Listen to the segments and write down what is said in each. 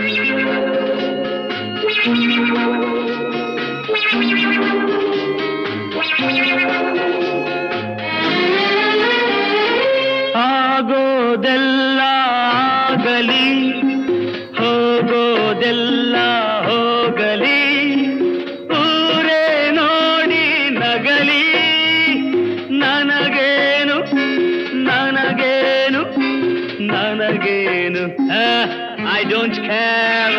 ಆಗೋದೆಲ್ಲ ಆಗಲಿ ಹೋಗೋದೆಲ್ಲ ಹೋಗಲಿ ಊರೇ ನೋಡಿ ನಗಲಿ ನನಗೇನು ನನಗೇನು ನನಗೇನು ಐ ಡೋಂಟ್ ಕೇರ್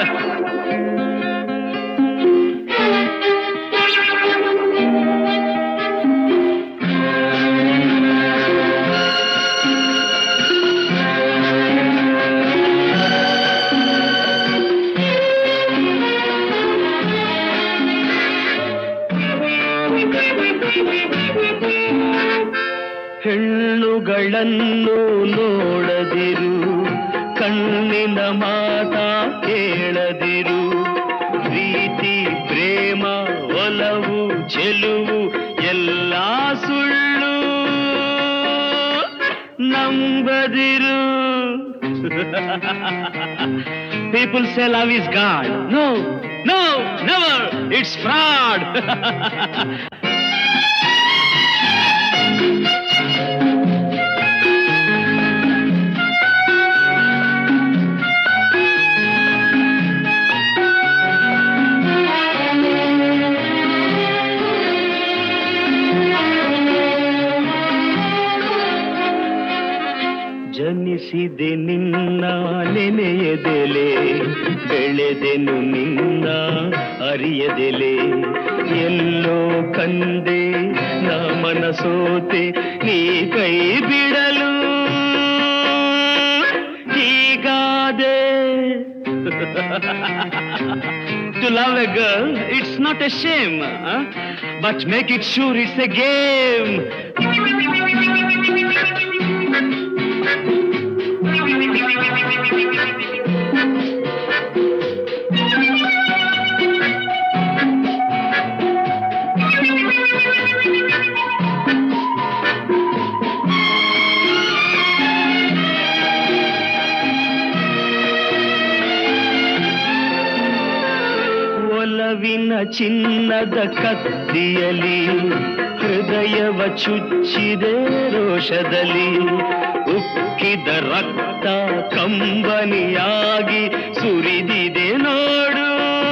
ಹೆಣ್ಣುಗಳನ್ನು ನೋಡದಿರು ಕಣ್ಣಿನ ಮಾತ ಕೇಳದಿರು ಪ್ರೀತಿ ಪ್ರೇಮ ಒಲವು ಚೆಲುವು ಎಲ್ಲ ಸುಳ್ಳು ನಂಬದಿರು people say love is God no no never it's fraud ಜನಿಸಿದೆ ನಿನ್ನ ನೆನೆಯದೆಲೆ ಬೆಳೆದೆನು ನಿನ್ನ ಅರಿಯದೆಲೆ ಎಲ್ಲೋ ಕಂದೆ ನಾ ಮನಸೋತೆ ನೀ ಕೈ ಬಿಡಲು ಹೀಗಾದೆ to love a girl, it's not a shame, huh? but make it sure it's a game. ಒಲವಿನ ಚಿನ್ನದ ಕತ್ತಿಯಲಿ ಹೃದಯವ ಚುಚ್ಚಿದೆ ರೋಷದಲ್ಲಿ ಉಕ್ಕಿದ ರಕ್ತ ಕಂಬನಿಯಾಗಿ ಸುರಿದಿದೆ ನೋಡು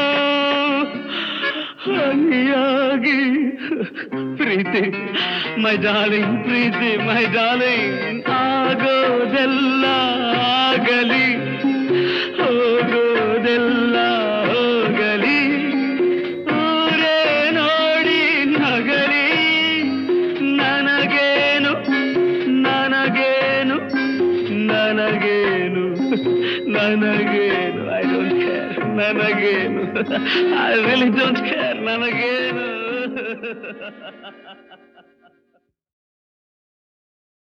ಹನಿಯಾಗಿ ಪ್ರೀತಿ my darling Preethi my darling ಆಗೋದೆಲ್ಲ ಆಗಲಿ ಹೋಗೋದೆಲ್ಲ ಹೋಗಲಿ ಊರೇ ನೋಡಿ ನಗಲಿ ನನಗೇನು ನನಗೇನು ನನಗೇನು ನನಗೇನು ಐ ಡೋಂಟ್ ಕೇರ್ ನನಗೇನು ಐ ರಿಯಲಿ ಡೋಂಟ್ ಕೇರ್ ನನಗೇನು